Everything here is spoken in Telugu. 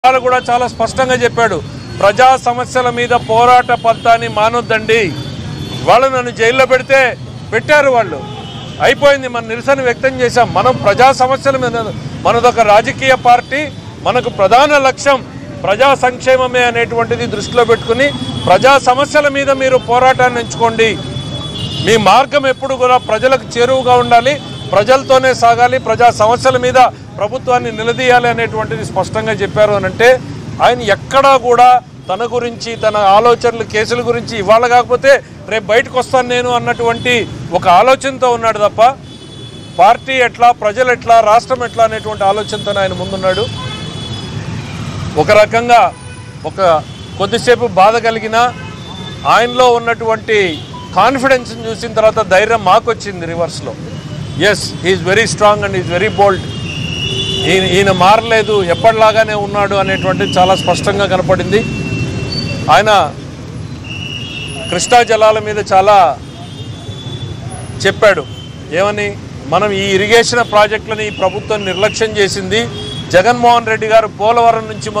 వాళ్ళు కూడా చాలా స్పష్టంగా చెప్పాడు ప్రజా సమస్యల మీద పోరాట పంతాన్ని మానొద్దండి వాళ్ళు నన్ను జైల్లో పెడితే పెట్టారు వాళ్ళు అయిపోయింది మన నిరసన వ్యక్తం చేశాం మనం ప్రజా సమస్యల మీద మనదొక రాజకీయ పార్టీ మనకు ప్రధాన లక్ష్యం ప్రజా సంక్షేమమే అనేటువంటిది దృష్టిలో పెట్టుకుని ప్రజా సమస్యల మీద మీరు పోరాటాన్ని ఎంచుకోండి మీ మార్గం ఎప్పుడు కూడా ప్రజలకు చేరువుగా ఉండాలి ప్రజలతోనే సాగాలి ప్రజా సమస్యల మీద ప్రభుత్వాన్ని నిలదీయాలి అనేటువంటిది స్పష్టంగా చెప్పారు అని అంటే ఆయన ఎక్కడా కూడా తన గురించి తన ఆలోచనలు కేసుల గురించి ఇవాళ కాకపోతే రేపు బయటకు వస్తాను నేను అన్నటువంటి ఒక ఆలోచనతో ఉన్నాడు తప్ప పార్టీ ఎట్లా ప్రజలు ఎట్లా రాష్ట్రం ఎట్లా అనేటువంటి ఆలోచనతో ఆయన ముందున్నాడు ఒక రకంగా ఒక కొద్దిసేపు బాధ కలిగిన ఆయనలో ఉన్నటువంటి కాన్ఫిడెన్స్ని చూసిన తర్వాత ధైర్యం మాకు వచ్చింది రివర్స్లో yes is very strong and is very bold ఈయన ఈయన మారలేదు ఎప్పటిలాగానే ఉన్నాడు అనేటువంటిది చాలా స్పష్టంగా కనపడింది ఆయన కృష్ణా జలాల మీద చాలా చెప్పాడు ఏమని మనం ఈ ఇరిగేషన్ ప్రాజెక్టులని ఈ ప్రభుత్వం నిర్లక్ష్యం చేసింది జగన్మోహన్ రెడ్డి గారు పోలవరం నుంచి మొదలు